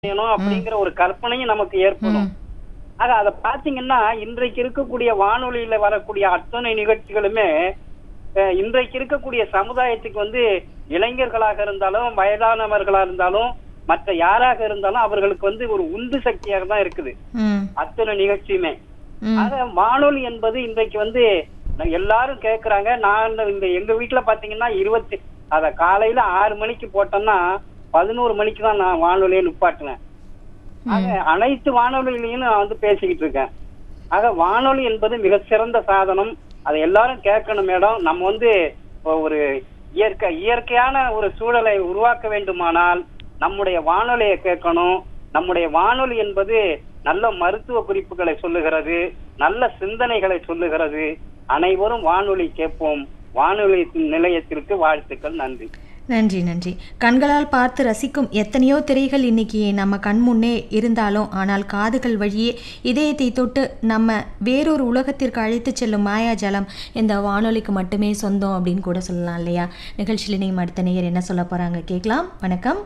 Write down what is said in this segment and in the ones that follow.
செய்யணும் அப்படிங்கிற ஒரு கற்பனையும் நமக்கு ஏற்படும் ஆக அத பாத்தீங்கன்னா இன்றைக்கு இருக்கக்கூடிய வானொலியில வரக்கூடிய அத்தனை நிகழ்ச்சிகளுமே அஹ், இன்றைக்கு இருக்கக்கூடிய சமுதாயத்துக்கு வந்து இளைஞர்களாக இருந்தாலும் வயதானவர்களா இருந்தாலும் மற்ற யாராக இருந்தாலும் அவர்களுக்கு வந்து ஒரு உந்து சக்தியாக தான் இருக்குது ம் அத்தனை நிகழ்ச்சியுமே ம் ஆக வானொலி என்பது இன்றைக்கு வந்து நான் எல்லாரும் கேக்குறாங்க நான் இந்த எங்க வீட்டுல பாத்தீங்கன்னா இருபத்தி அத காலையில ஆறு மணிக்கு போட்டோம்னா பதினோரு மணிக்கு தான் நான் வானொலியை நிப்பாட்டினேன் ஆக அனைத்து வானொலியிலையும் நான் வந்து பேசிக்கிட்டு இருக்கேன் ஆக வானொலி என்பது மிக சிறந்த சாதனம் அதை எல்லாரும் கேட்கணும் மேடம் நம்ம வந்து ஒரு இயற்கை இயற்கையான ஒரு சூழலை உருவாக்க வேண்டுமானால் நம்முடைய வானொலியை கேட்கணும் நம்முடைய வானொலி என்பது நல்ல மருத்துவ குறிப்புகளை சொல்லுகிறது நல்ல சிந்தனைகளை சொல்லுகிறது அனைவரும் வானொலி கேட்போம் வானொலி நிலையத்திற்கு வாழ்த்துக்கள் நன்றி நன்றி நன்றி கண்களால் பார்த்து ரசிக்கும் எத்தனையோ திரைகள் இன்னைக்கு நம்ம கண் முன்னே இருந்தாலும் ஆனால் காதுகள் வழியே இதயத்தை தொட்டு நம்ம வேறொரு உலகத்திற்கு அழைத்து செல்லும் மாயாஜாலம் இந்த வானொலிக்கு மட்டுமே சொந்தம் அப்படின்னு கூட சொல்லலாம் இல்லையா நிகழ்ச்சியில் நீங்கள் அடுத்த நேயர் என்ன சொல்ல போறாங்க கேட்கலாம் வணக்கம்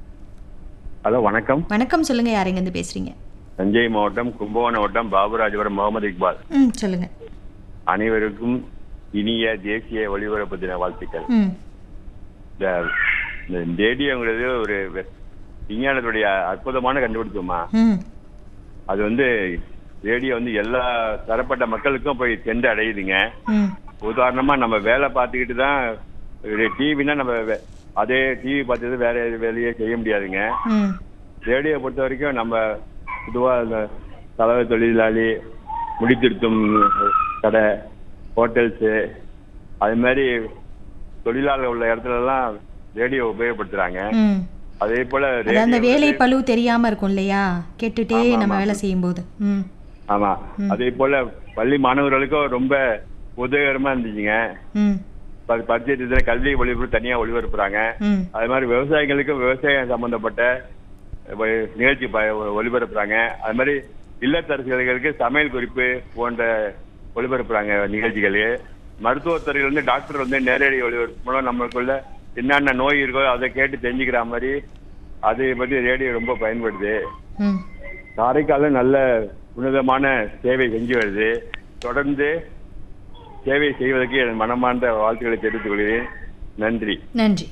ஹலோ வணக்கம் வணக்கம் சொல்லுங்க யாரெங்கேருந்து பேசுறீங்க தஞ்சை மாவட்டம் கும்பகோணம் வட்டம் பாபுராஜபுரம் முகமது இக்பால் ம் சொல்லுங்க அனைவருக்கும் இனிய தேசிய ஒளிபரப்பு தின வாழ்த்துக்கள் ம் இந்த இந்த ரேடியோங்கிறது ஒரு வெ- விஞ்ஞானத்துடைய அற்புதமான கண்டுபிடிப்புமா ம் அது வந்து ரேடியோ வந்து எல்லா தரப்பட்ட மக்களுக்கும் போய் சென்று அடையுதுங்க ம் உதாரணமா நம்ம வேலை பார்த்துக்கிட்டு தான் டிவினா நம்ம வே- அதே டிவி பார்த்தது வேற எது வேலையே செய்ய முடியாதுங்க ம் ரேடியோ பொறுத்த வரைக்கும் நம்ம பொதுவாக இந்த தலைவர் தொழிலாளி முடித்திருத்தும் கடை ஹோட்டல்ஸு அது மாதிரி தொழிலாளர் உள்ள இடத்துல எல்லாம் ரேடியோ உபயோகப்படுத்துறாங்க ம் அதே போல அது அந்த ரேடியோ வேலை வந்து- பளு தெரியாம இருக்கும் இல்லையா கேட்டுட்டே ஆமா, நம்ம ஆமா. வேலை செய்யும்போது ம் ஆமா அதே போல பள்ளி மாணவர்களுக்கும் ரொம்ப உதவிகரமா இருந்துச்சுங்க ம் ப- பரிச்சயத்துல கல்வி ஒளிபரப்பு தனியா ஒளிபரப்புறாங்க ம் அது மாதிரி விவசாயிகளுக்கும் விவசாயம் சம்பந்தப்பட்ட ஒ- நிகழ்ச்சி ப- ஒளிபரப்புறாங்க அது மாதிரி இல்லத்தரசிகளுக்கு சமையல் குறிப்பு போன்ற ஒளிபரப்புறாங்க நிகழ்ச்சிகள் மருத்துவத்துறையில் வந்து டாக்டர் வந்து நேரடி ஒளிபரப்பு மூலம் நம்மளுக்குள்ள என்னென்ன நோய் இருக்கோ அதை கேட்டு தெரிஞ்சுக்கிற மாதிரி அதை பத்தி ரேடியோ ரொம்ப பயன்படுது ம் காரைக்காலில் நல்ல உன்னதமான சேவை செஞ்சு வருது தொடர்ந்து சேவை செய்வதற்கு என் மனமார்ந்த வாழ்த்துக்களை தெரிவித்துக் கொள்கிறேன் நன்றி நன்றி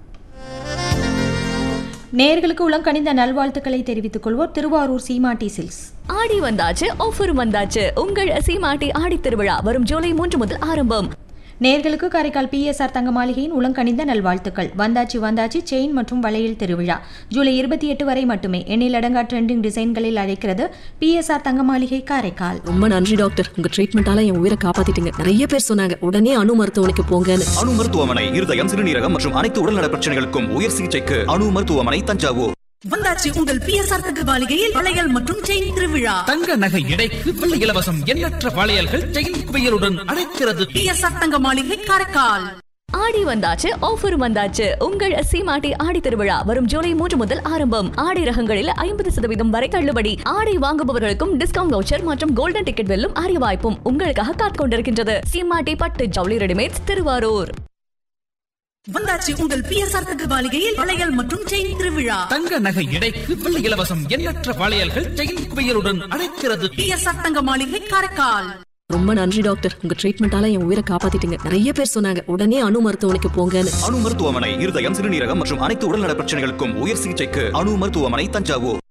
நேர்களுக்கு உளம் கனிந்த நல்வாழ்த்துக்களை தெரிவித்துக் கொள்வோர் திருவாரூர் சீமாட்டி சில்ஸ் ஆடி வந்தாச்சு ஆஃபர் வந்தாச்சு உங்கள் சீமாட்டி ஆடி திருவிழா வரும் ஜூலை மூன்று முதல் ஆரம்பம் நேர்களுக்கு காரைக்கால் பிஎஸ்ஆர் தங்க மாளிகையின் உளங்கணிந்த நல்வாழ்த்துக்கள் வந்தாச்சு வந்தாச்சு செயின் மற்றும் வளையல் திருவிழா ஜூலை இருபத்தி எட்டு வரை மட்டுமே எண்ணிலடங்கா ட்ரெண்டிங் டிசைன்களில் அழைக்கிறது பிஎஸ்ஆர் தங்க மாளிகை காரைக்கால் ரொம்ப நன்றி டாக்டர் உங்க ட்ரீட்மெண்டால என் உயிரை காப்பாத்திட்டீங்க நிறைய பேர் சொன்னாங்க உடனே அணு மருத்துவமனைக்கு போங்கன்னு அணு மருத்துவமனை இருதயம் சிறுநீரகம் மற்றும் அனைத்து உடல்நல பிரச்சனைகளுக்கும் உயர் சிகிச்சைக்கு அணு மருத்துவமனை தஞ்சாவூர் வந்தாச்சு உங்கள் பிஎஸ்ஆர் தங்க மாளிகையில் வளையல் மற்றும் செயின் திருவிழா தங்க நகை எடைக்கு வெள்ளி இலவசம் எண்ணற்ற வளையல்கள் செயின் குவியலுடன் அழைக்கிறது பிஎஸ்ஆர் தங்க மாளிகை காரைக்கால் ஆடி வந்தாச்சு ஆஃபர் வந்தாச்சு உங்கள் சீமாட்டி ஆடி திருவிழா வரும் ஜூலை மூன்று முதல் ஆரம்பம் ஆடை ரகங்களில் ஐம்பது சதவீதம் வரை தள்ளுபடி ஆடை வாங்குபவர்களுக்கும் டிஸ்கவுண்ட் வவுச்சர் மற்றும் கோல்டன் டிக்கெட் வெல்லும் அரிய வாய்ப்பும் உங்களுக்காக காத்துக் கொண்டிருக்கின்றது சீமாட்டி பட்டு ஜவுளி ரெடிமேட்ஸ் திருவாரூர் வந்தாச்சு உங்கள் பிஎஸ்ஆர் தங்க மாளிகையில் வளையல் மற்றும் செயின் திருவிழா தங்க நகை எடைக்கு வெள்ளி இலவசம் எண்ணற்ற வளையல்கள் செயின் குவியலுடன் அழைக்கிறது பிஎஸ்ஆர் தங்க மாளிகை காரைக்கால் ரொம்ப நன்றி டாக்டர் உங்க ட்ரீட்மெண்டால என் உயிரை காப்பாத்திட்டீங்க நிறைய பேர் சொன்னாங்க உடனே அணு மருத்துவமனைக்கு போங்கன்னு அணு மருத்துவமனை இருதயம் சிறுநீரகம் மற்றும் அனைத்து உடல்நல பிரச்சனைகளுக்கும் உயர் சிகிச்சைக்கு அணு மருத்துவமனை தஞ்சாவூர்